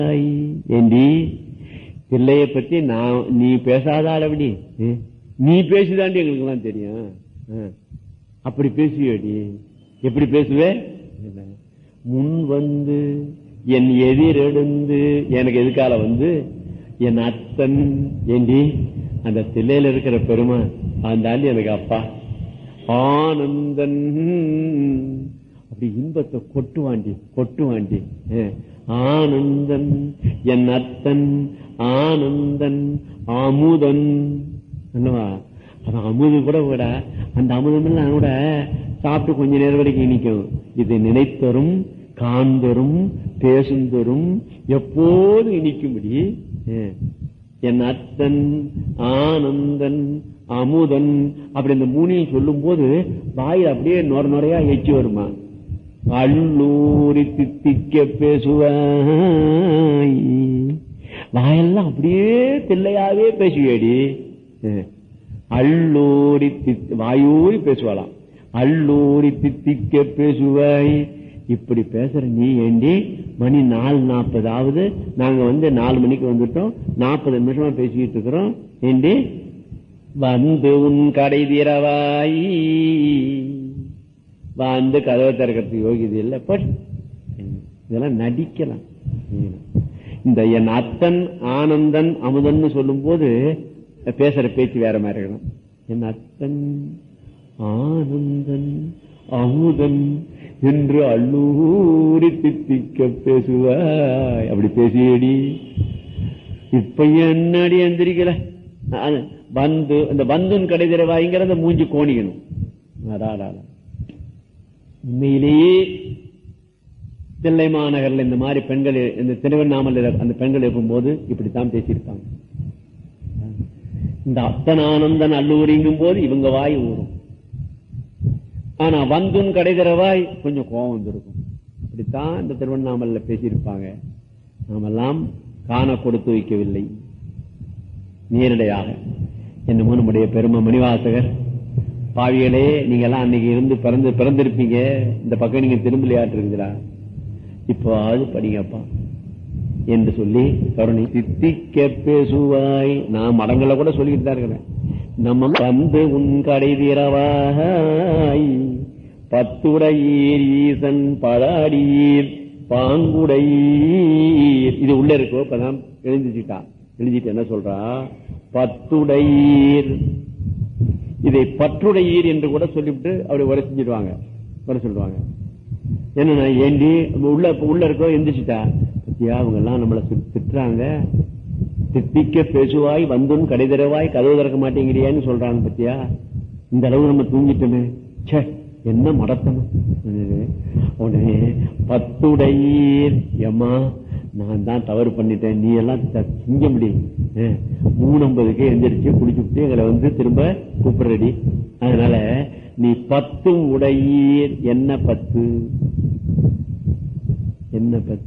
ஏண்டி பிள்ளைய பத்தி நான் நீ பேசாத அளவடி நீ பேசுதாண்டி எங்களுக்கு எல்லாம் தெரியும் ஆ. அப்படி பேசுவியடி எப்படி பேசுவே முன் வந்து என் எதிரெடுந்து எனக்கு எதுக்கால வந்து என் அத்தன் ஏண்டி அந்த தில்லையில இருக்கிற பெருமை அந்த ஆண்டி எனக்கு அப்பா ஆனந்தன் அப்படி இன்பத்தை கொட்டுவாண்டி கொட்டுவாண்டி அஹ். ஆனந்தன் என் அத்தன் ஆனந்தன் அமுதன் என்னவா அது அமுது கூட விட அந்த அமுதம் எல்லாம் கூட சாப்பிட்டு கொஞ்ச நேரம் வரைக்கும் இனிக்கும் இது நினைத்தரும் காண்தரும் பேசுந்தரும் எப்போதும் இனிக்கும்படி அஹ், என் அத்தன் ஆனந்தன் அமுதன் அப்படி இந்த மூணையும் சொல்லும் போது வாயில் அப்படியே நொர நொறையா எச்சி வருமா அள்ளூரி தித்திக்க பேசுவாய் வாயெல்லாம் அப்படியே தில்லையாவே பேசுவேடி அஹ். அள்ளூரி தித் வாயூரி பேசுவாளாம் அள்ளூரி தித்திக்க பேசுவாய் இப்படி பேசுற நீ ஏண்டி மணி நாலு நாற்பதாவது நாங்க வந்து நாலு மணிக்கு வந்துட்டோம் நாற்பது நிமிஷமா பேசிக்கிட்டு இருக்கிறோம் ஏண்டி வந்து உன் கடை தீரவாய் வந்து கதவை திறக்கிறதுக்கு யோகியது இல்லை பட் இதெல்லாம் நடிக்கலாம் இந்த என் அத்தன் ஆனந்தன் அமுதன் சொல்லும் போது பேசுற பேச்சு வேற மாதிரி இருக்கணும் என் அத்தன் ஆனந்தன் அமுதன் என்று அள்ளூரி தித்திக்க பேசுவாய் அப்படி பேசியடி இப்ப என்னடி எந்திரிக்கல அது வந்து இந்த பந்துன் கடை திறவாய்ங்கிறத மூஞ்சி கோணிக்கணும் அடாடா உண்மையிலேயே தில்லை மாநகர்ல இந்த மாதிரி பெண்கள் இந்த திருவண்ணாமலை அந்த பெண்கள் இருக்கும்போது இப்படித்தான் பேசியிருப்பாங்க இந்த அத்தன் ஆனந்தன் அல்லூரிங்கும் போது இவங்க வாய் ஊறும் ஆனா வந்துன் கடைதரவாய் கொஞ்சம் கோபம் வந்திருக்கும் இப்படித்தான் இந்த திருவண்ணாமலையில பேசியிருப்பாங்க நாமெல்லாம் காண கொடுத்து வைக்கவில்லை நேரடியாக என்னமோ நம்முடைய பெருமை மணிவாசகர் பாவிகளே நீங்க எல்லாம் அன்னைக்கு இருந்து பிறந்து பிறந்திருப்பீங்க இந்த பக்கம் நீங்க திரும்பலையாட்டு இருக்குதுடா இப்போது படிங்கப்பா என்று சொல்லி கருணை தித்திக்க பேசுவாய் நான் மடங்களை கூட சொல்லிட்டு தான் இருக்கிறேன் நம்ம வந்து உன் கடை தீரவாய் பத்துடையீர் ஈசன் படாடீர் பாங்குடையீர் இது உள்ள இருக்கோ இப்பதான் எழுந்திச்சுட்டா எழுதிட்டு என்ன சொல்றா பத்துடையீர் இதை பற்றுடையீர் என்று கூட சொல்லிவிட்டு அப்படி உரை செஞ்சிடுவாங்க உரை சொல்லுவாங்க என்னன்னா ஏண்டி உள்ள உள்ள இருக்கோ எந்திரிச்சிட்டா பத்தியா அவங்க எல்லாம் நம்மளை தி- திட்டுறாங்க திட்டிக்க பேசுவாய் வந்தும் கடைதரவாய் கதவு திறக்க மாட்டேங்கிறியான்னு சொல்றாங்க பத்தியா இந்த அளவு நம்ம தூங்கிட்டோமே ச்சே என்ன மடத்தனம் உடனே பத்துடையீர் ஏம்மா நான் தான் தவறு பண்ணிட்டேன் நீ எல்லாம் த- திங்க முடியும் மூணம்பதுக்கு எந்திரிச்சு குடிச்சுட்டு எங்களை வந்து திரும்ப கூப்பிடுறடி அதனால நீ பத்தும் உடையீர் என்ன பத்து என்ன பத்து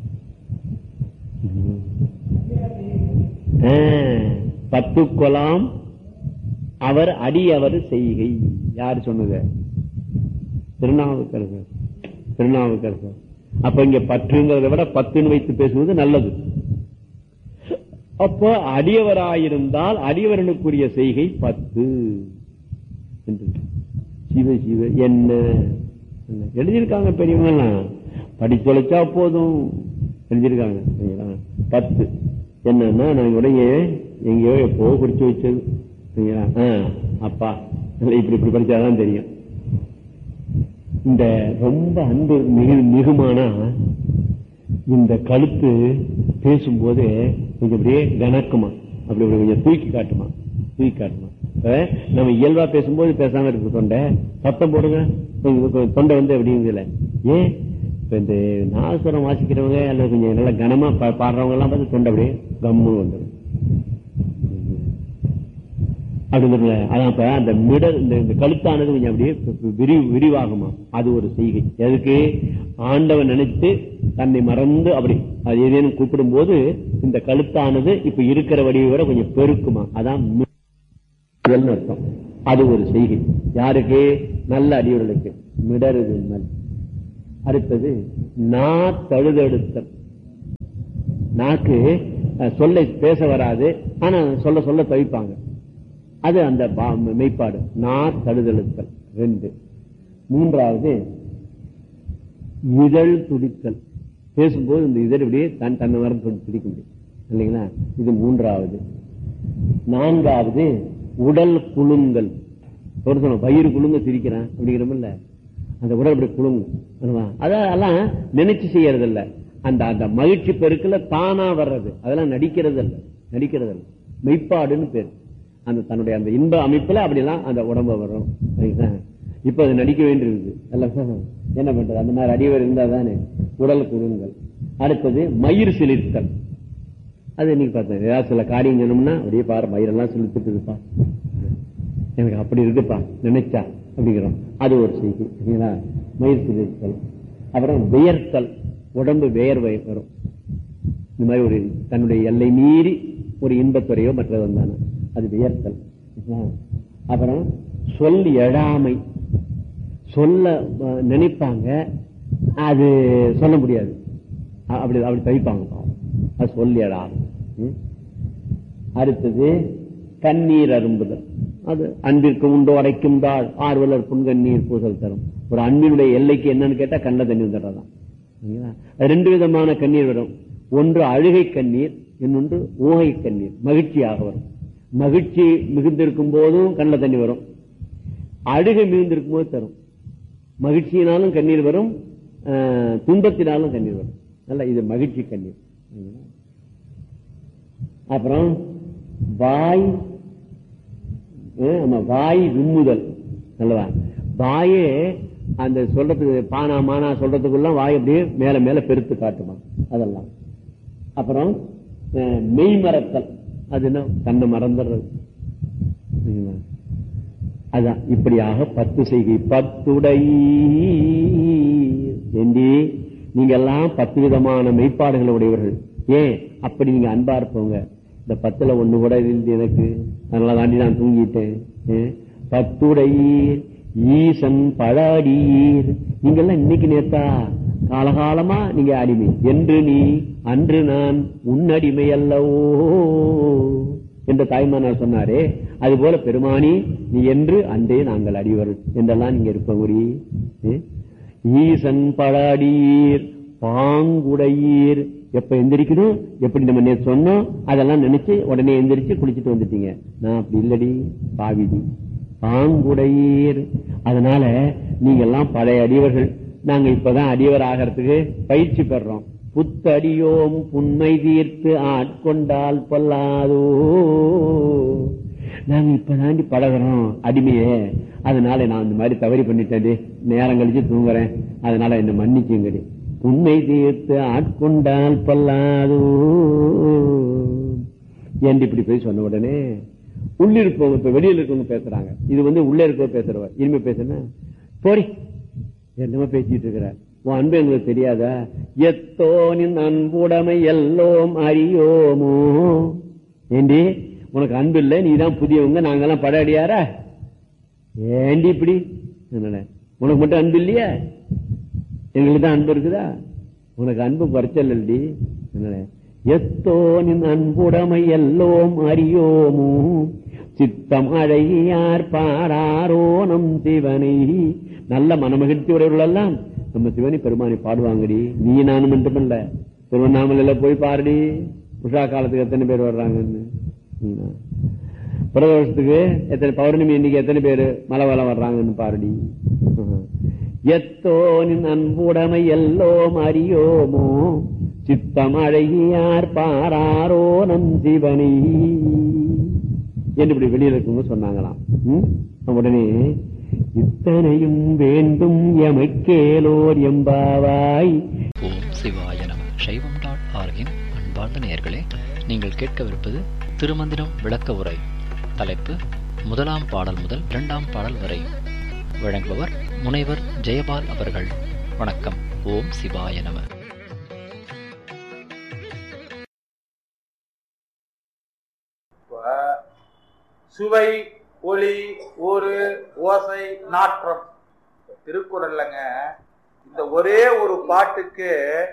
ஆ, பத்து கொலாம் அவர் அடி அவர் செய்கை யார் சொன்னது திருநாவுக்கரசர் திருநாவுக்கரசர் அப்ப இங்க பற்றுங்கிறத விட பத்துன்னு வைத்து பேசுவது நல்லது அப்போ அடியவராயிருந்தால் அடியவர்களுக்குரிய செய்கை பத்து என்று. சிவ சிவ என்ன என்ன? எழுதியிருக்காங்க பெரியவங்க எல்லாம் படிச்சொலைச்சா போதும் எழுதியிருக்காங்க சரிங்களா? பத்து என்னன்னா நான் உடைய எங்கேயோ எப்போ குறிச்சு வச்சது சரிங்களா? ஆ, அப்பா இல்ல, இப்படி இப்படி படிச்சாதான் தெரியும் இந்த ரொம்ப அன்பு மிகு மிகுமானா இந்த கழுத்து பேசும்போது கொஞ்சம் அப்படியே கணக்குமா அப்படி அப்படி கொஞ்சம் தூக்கி காட்டுமா தூக்கி காட்டுமா இப்ப நம்ம இயல்பா பேசும்போது பேசாம இருக்கு தொண்டை சத்தம் போடுங்க கொஞ்சம் கொஞ்சம் தொண்டை வந்து அப்படிங்குதுல ஏன் இப்ப இந்த நாசுரம் வாசிக்கிறவங்க அல்லது கொஞ்சம் நல்லா கனமா பா- பாடுறவங்க எல்லாம் பார்த்து தொண்டை அப்படியே கம்மு வந்துடும் அப்படிங்கிறதுல அதான் இப்ப அந்த மிடர் இந்த இந்த கழுத்தானது கொஞ்சம் அப்படியே விரி விரிவாகுமா அது ஒரு செய்கை எதுக்கு ஆண்டவன் நினைத்து தன்னை மறந்து அப்படி அது ஏதேனும் கூப்பிடும் போது இந்த கழுத்தானது இப்ப இருக்கிற வடிவை விட கொஞ்சம் பெருக்குமா அதான் மிடல்னு அர்த்தம் அது ஒரு செய்கை யாருக்கு நல்ல அடியவர்களுக்கு மிடருது மல் அடுத்தது நா தழுதெடுத்தல் நாக்கு அஹ், சொல்லை பேச வராது ஆனா சொல்ல சொல்ல தவிப்பாங்க அது அந்த பா- மெய்ப்பாடு நார் தழுதழுத்தல் ரெண்டு மூன்றாவது இதழ் துடித்தல் பேசும்போது இந்த இதழ் இப்படியே தன் தன்னை வர துடிக்க முடியும் இல்லைங்களா இது மூன்றாவது நான்காவது உடல் குலுங்கல் ஒரு சொல்ல வயிறு குலுங்க சிரிக்கிறான் அப்படிங்கிறமில்ல அந்த உடல் அப்படி குலுங்கும் அல்லவா? அதெல்லாம் நினைச்சு செய்யறது இல்ல அந்த அந்த மகிழ்ச்சி பெருக்குல தானா வர்றது அதெல்லாம் நடிக்கிறது இல்ல நடிக்கிறது இல்ல மெய்ப்பாடுன்னு பேர் அந்த தன்னுடைய அந்த இன்ப அமைப்புல அப்படிலாம் அந்த உடம்ப வரும் சரிங்களா? இப்ப அது நடிக்க வேண்டியிருக்கு எல்லாம் என்ன பண்றது அந்த மாதிரி அடிவர் இருந்தா தானே உடல் குலுங்கல் அடுத்தது மயிர் சிலிர்த்தல் அது இன்னைக்கு பார்த்தேன் ஏதாவது சில காரியம் சொன்னோம்னா அப்படியே பாரு மயிரெல்லாம் சிலிர்த்துட்டு இருப்பா எனக்கு அப்படி இருக்குப்பா நினைச்சா அப்படிங்கிறோம் அது ஒரு செய்தி சரிங்களா மயிர் சிலிர்த்தல் அப்புறம் வியர்த்தல் உடம்பு வேர்வை வரும் இந்த மாதிரி ஒரு தன்னுடைய எல்லை மீறி ஒரு இன்பத்துறையோ மற்றது வந்தானே அது வியர்த்தல் சரிங்களா? அப்புறம் சொல் எழாமை சொல்ல அஹ், நினைப்பாங்க அது சொல்ல முடியாது அ- அப்படி அப்படி தவிப்பாங்க பாவம். அது சொல் எழாமை ம். அடுத்தது கண்ணீர் அரும்புதல் அது அன்பிற்கு உண்டோ அடைக்கும் தாள் ஆர்வலர் புன்கண்ணீர் பூசல் தரும் ஒரு அன்பினுடைய எல்லைக்கு என்னன்னு கேட்டா கண்ண தண்ணி வந்துடுறதான் சரிங்களா? அது ரெண்டு விதமான கண்ணீர் வரும் ஒன்று அழுகை கண்ணீர் இன்னொன்று ஊகை கண்ணீர் மகிழ்ச்சியாக வரும் மகிழ்ச்சி மிகுந்திருக்கும் போதும் கண்ணில் தண்ணி வரும் அழுகை மிகுந்திருக்கும் போது தரும் மகிழ்ச்சியினாலும் கண்ணீர் வரும் அஹ், துன்பத்தினாலும் கண்ணீர் வரும் நல்ல இது மகிழ்ச்சி கண்ணீர் சரிங்களா? அப்புறம் வாய் அஹ், ஆமா வாய் விம்முதல் அல்லவா வாயே அந்த சொல்றதுக்கு பானா மானா சொல்றதுக்குள்ள வாய் அப்படியே மேல மேல பெருத்து காட்டுமா அதெல்லாம் அப்புறம் அஹ், மெய் மறத்தல் அது என்ன தன்னை மறந்துடுறது சரிங்களா? அதான் இப்படியாக பத்து செய்கை பத்துடை ஏண்டி நீங்க எல்லாம் பத்து விதமான மெய்ப்பாடுகள் உடையவர்கள் ஏன் அப்படி நீங்க அன்பா இருப்பவங்க இந்த பத்துல ஒண்ணு கூட இருந்து எனக்கு அதனால தாண்டி நான் தூங்கிட்டேன் ஏன்? பத்துடையீர் ஈசன் பழாடீர் நீங்க எல்லாம் இன்னைக்கு நேத்தா காலகாலமா நீங்க அடிமை என்று நீ அன்று நான் உன்னடிமை அல்லவோ என்ற தாய்மானார் சொன்னாரே அது போல பெருமானி நீ என்று அன்றே நாங்கள் அடிவர்கள் என்றெல்லாம் நீங்க இருப்பவரி ஈசன் பழாடீர் பாங்குடையீர் எப்ப எந்திரிக்கணும் எப்படி நம்ம நேத்து சொன்னோம் அதெல்லாம் நினைச்சு உடனே எந்திரிச்சு குளிச்சுட்டு வந்துட்டீங்க நான் அப்படி இல்லடி பாவிதி பாங்குடையீர் அதனால நீங்க எல்லாம் பழைய அடியவர்கள் நாங்க இப்பதான் அடியவர் ஆகிறதுக்கு பயிற்சி பெறோம் புத்தடியோம் புன்மை தீர்த்து ஆட்கொண்டால் பொல்லாதோ நாங்க இப்பதாண்டி பழகுறோம் அடிமையே அதனால நான் இந்த மாதிரி தவறி பண்ணிட்டேன் நேரம் கழிச்சு தூங்குறேன் அதனால என்ன மன்னிச்சுங்கடி உண்மை தீர்த்து ஆட்கொண்டால் பொல்லாதோ என்று இப்படி போய் சொன்ன உடனே உள்ளிருப்பவங்க இப்ப வெளியில இருக்கவங்க பேசுறாங்க இது வந்து உள்ள இருக்க பேசுறவ இனிமே பேசுன போடி என்னமா பேசிட்டு இருக்கிற உன் அன்பு எங்களுக்கு தெரியாதா எத்தோனின் அன்புடைமை எல்லோம் அறியோமோ ஏண்டி உனக்கு அன்பு இல்லை நீதான் புதியவங்க நாங்கெல்லாம் பட அடியாரா ஏண்டி இப்படி என்னடா, உனக்கு மட்டும் அன்பு இல்லையா எங்களுக்கு தான் அன்பு இருக்குதா உனக்கு அன்பு குறைச்சல் இல்லடி என்னடா, எத்தோனின் அன்புடைமை எல்லோம் அறியோமோ சித்தம் அழகியார் பாடாரோ நம் சிவனை நல்ல மனமகிழ்ச்சி உடையவர்கள் எல்லாம் நம்ம சிவனி பெருமானை பாடுவாங்கடி நீ நானும் மட்டுமல்ல திருவண்ணாமலையில போய் பாருடி உஷா காலத்துக்கு எத்தனை பேர் வர்றாங்கன்னு ம். பிரதோஷத்துக்கு எத்தனை பௌர்ணமி இன்னைக்கு எத்தனை பேர் மலை வளம் வர்றாங்கன்னு பாருடி எத்தோனின் அன்புடைமை எல்லோம் அறியோமோ சித்தம் அழகியார் பாராரோ நம் சிவனை என்று இப்படி வெளியில இருக்கவங்க சொன்னாங்களாம் ம்? உடனே இத்தனையும் வேண்டும் எமைக்கேலோர் எம்பாவாய் ஓம் சிவாய நம சைவம் டாட் ஆர்கின் அன்பார்ந்த நேயர்களே நீங்கள் கேட்கவிருப்பது திருமந்திரம் விளக்க உரை தலைப்பு முதலாம் பாடல் முதல் இரண்டாம் பாடல் வரை வழங்குபவர் முனைவர் ஜெயபால் அவர்கள் வணக்கம் ஓம் சிவாய நம இப்ப சுவை ஒளி ஒரு ஓசை நாற்றம் இப்ப திருக்குறள்லங்க இந்த ஒரே ஒரு பாட்டுக்கு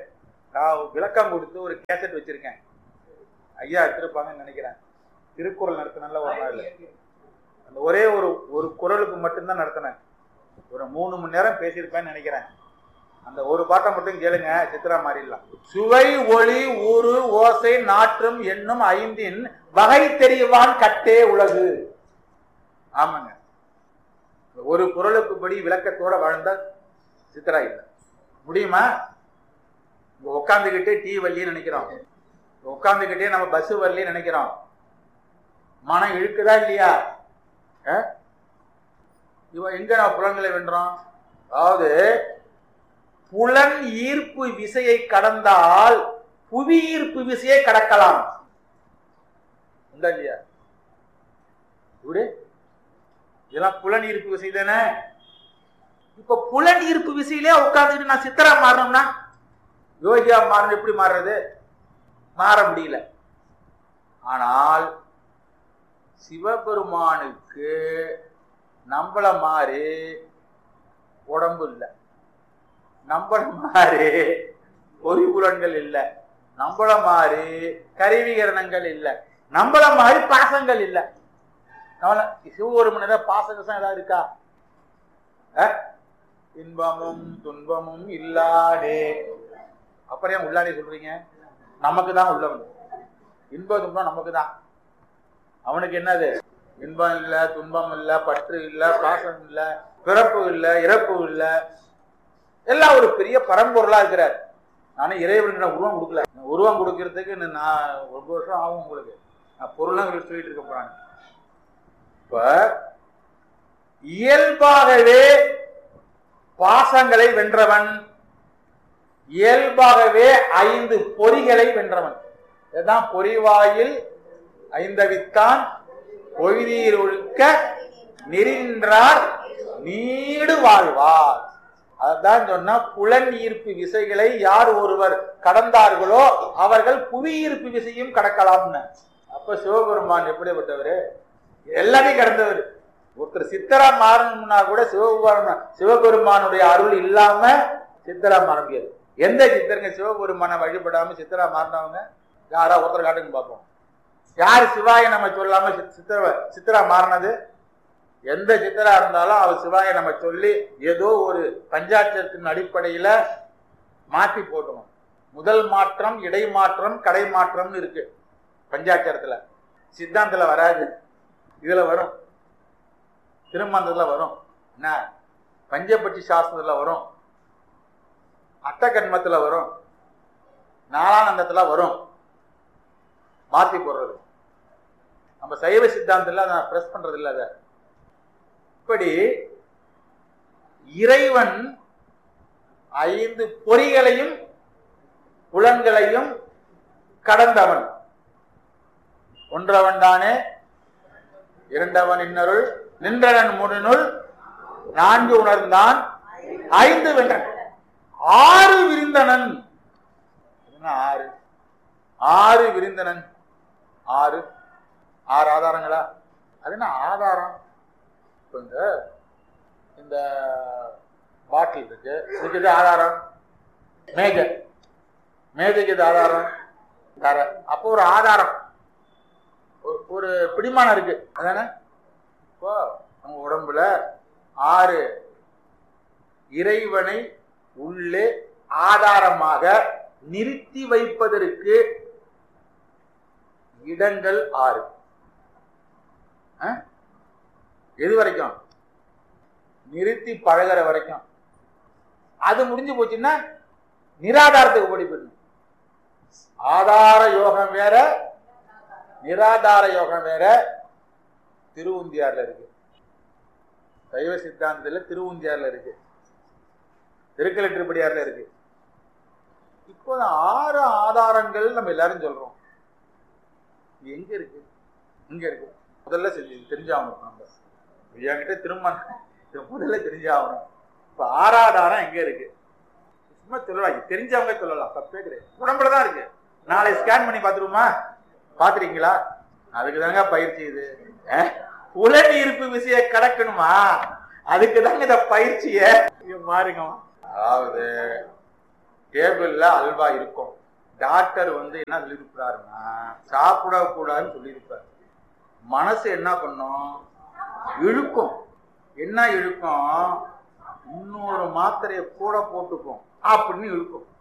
நான் விளக்கம் கொடுத்து ஒரு கேசட் வச்சிருக்கேன் ஐயா எடுத்திருப்பாங்கன்னு நினைக்கிறேன் திருக்குறள் நடத்தினால ஒரு நாள் அந்த ஒரே ஒரு ஒரு குரலுக்கு மட்டும்தான் நடத்தினேன் ஒரு மூணு மணி நேரம் பேசியிருப்பேன்னு நினைக்கிறேன் அந்த ஒரு பாட்டை மட்டும் கேளுங்க சித்ரா மாறிடலாம் சுவை ஒளி ஊறு ஓசை நாற்றம் என்னும் ஐந்தின் வகை தெரிவான் கட்டே உலகு ஆமாங்க ஒரு குரலுக்கு படி விளக்கத்தோட வாழ்ந்தா சித்ரா இல்லை முடியுமா இங்க உட்காந்துக்கிட்டே டீ வள்ளின்னு நினைக்கிறோம் உட்காந்துக்கிட்டே நம்ம பஸ் வரலன்னு நினைக்கிறோம் மனம் இழுக்குதா இல்லையா அஹ்? இவன் எங்க நம்ம புலன்களை வென்றோம் அதாவது புலன் ஈர்ப்பு விசையை கடந்தால் புவி ஈர்ப்பு விசையை கடக்கலாம் உண்டா இல்லையா இவரு இதெல்லாம் புலன் ஈர்ப்பு விசை தானே இப்ப புலன் ஈர்ப்பு விசையிலே உட்கார்ந்துட்டு நான் சித்தரா மாறணும்னா யோகியா மாறணும் எப்படி மாறுறது மாற முடியல ஆனால் சிவபெருமானுக்கு நம்மள மாதிரி உடம்பு இல்லை நம்மள மாதிரி பொறிபுலன்கள் இல்லை நம்மள மாதிரி கருவிகரணங்கள் இல்லை நம்மள மாதிரி பாசங்கள் இல்லை நம்மள சிவபெருமன் ஏதாவது பாசகசம் ஏதாவது இருக்கா அஹ்? இன்பமும் துன்பமும் இல்லாதே அப்புறம் ஏன் உள்ளாடே சொல்றீங்க நமக்கு தான் உள்ளவன் இன்பம் துன்பம் நமக்கு தான் அவனுக்கு என்னது இன்பம் இல்ல துன்பம் இல்ல பற்று இல்ல பாசம் இல்ல பிறப்பு இல்ல இறப்பு இல்ல எல்லாம் ஒரு பெரிய பரம்பொருளா இருக்கிறார் நானும் இறைவனுக்கு நான் உருவம் கொடுக்கல உருவம் கொடுக்கறதுக்கு இன்னும் நான் ரொம்ப வருஷம் ஆகும் உங்களுக்கு நான் பொருளாக உங்களுக்கு சொல்லிட்டு இருக்க போறாங்க இப்ப இயல்பாகவே பாசங்களை வென்றவன் இயல்பாகவே ஐந்து பொறிகளை வென்றவன் இதுதான் பொறிவாயில் ஐந்தவித்தான் பொய்தீர் ஒழுக்க நெறின்றார் நீடு வாழ்வார் அதுதான் சொன்னா புலன் ஈர்ப்பு விசைகளை யார் ஒருவர் கடந்தார்களோ அவர்கள் புவி ஈர்ப்பு விசையும் கடக்கலாம்னு அப்ப சிவபெருமான் எப்படிப்பட்டவர் எல்லாத்தையும் கடந்தவர் ஒருத்தர் சித்தரா மாறணும்னா கூட சிவபெருமான் சிவபெருமானுடைய அருள் இல்லாம சித்தரா மாற முடியாது எந்த சித்தருங்க சிவபெருமானை வழிபடாம சித்தரா மாறினவங்க யாரா ஒருத்தர் காட்டுங்க பார்ப்போம் யார் சிவாய நம்ம சொல்லாம சித்- சித்திர சித்திரா மாறினது எந்த சித்திரா இருந்தாலும் அவர் சிவாய நம்ம சொல்லி ஏதோ ஒரு பஞ்சாட்சத்தின் அடிப்படையில மாற்றி போட்டணும் முதல் மாற்றம் இடை மாற்றம் கடை மாற்றம்னு இருக்கு பஞ்சாட்சரத்துல சித்தாந்தத்துல வராது இதுல வரும் திருமந்தத்துல வரும் என்ன பஞ்சபட்சி சாஸ்திரத்துல வரும் அட்டகன்மத்துல வரும் நாளானந்தத்துல வரும் மாத்தி போடுறது நம்ம சைவ சித்தாந்தத்தில் அதை பிரஸ் பண்றது இல்லை அதை இப்படி இறைவன் ஐந்து பொறிகளையும் புலன்களையும் கடந்தவன் ஒன்றவன் தானே இரண்டவன் இன்னருள் நின்றவன் முடனுள் நான்கு உணர்ந்தான் ஐந்து வென்றன் ஆறு விரிந்தனன் என்ன ஆறு ஆறு விரிந்தனன் ஆறு ஆறு ஆதாரங்களா அது என்ன ஆதாரம் இப்போ இந்த இந்த பாட்டில் இருக்கு இதுக்கு இது ஆதாரம் மேஜை மேஜைக்கு இது ஆதாரம் தர அப்போ ஒரு ஆதாரம் ஒரு- ஒரு பிடிமானம் இருக்கு அதானே இப்போ நம்ம உடம்புல ஆறு இறைவனை உள்ளே ஆதாரமாக நிறுத்தி வைப்பதற்கு இடங்கள் ஆறு ஆ? எது வரைக்கும் நிறுத்தி பழகுற வரைக்கும் அது முடிஞ்சு போச்சுன்னா நிராதாரத்துக்கு ஓடி போயிடணும் ஆதார யோகம் வேற நிராதார யோகம் வேற திருவுந்தியார்ல இருக்கு சைவ சித்தாந்தத்துல திருவுந்தியார்ல இருக்கு திருக்கலெட்டுப்படியார்ல இருக்கு இப்போ இந்த ஆறு ஆதாரங்கள் நம்ம எல்லாரும் சொல்றோம் இது எங்க இருக்கு இங்க இருக்கு முதல்ல செஞ்சு தெரிஞ்சாகணும் நம்ம என்கிட்ட திரும்ப இது முதல்ல தெரிஞ்சாகணும் இப்ப ஆறாதாரம் எங்க இருக்கு சும்மா சொல்லலாம் தெரிஞ்சவங்க சொல்லலாம் தப்பே கிடையாது உடம்புல தான் இருக்கு நாளை ஸ்கேன் பண்ணி பார்த்துருவோமா பாத்துறீங்களா அதுக்கு தாங்க பயிற்சி இது அஹ்? உலக இருப்பு விசைய கடக்கணுமா அதுக்கு தாங்க இந்த பயிற்சிய இங்க பாருங்க அதாவது டேபிள்ல அல்வா இருக்கும் டாக்டர் வந்து என்ன சொல்லியிருப்பாருன்னா சாப்பிடக்கூடாதுன்னு சொல்லியிருப்பாரு மனசு என்ன பண்ணும் இழுக்கும் என்ன இழுக்கும் இன்னொரு மாத்திரையை கூட போட்டுக்கும் அப்படின்னு இழுக்கும்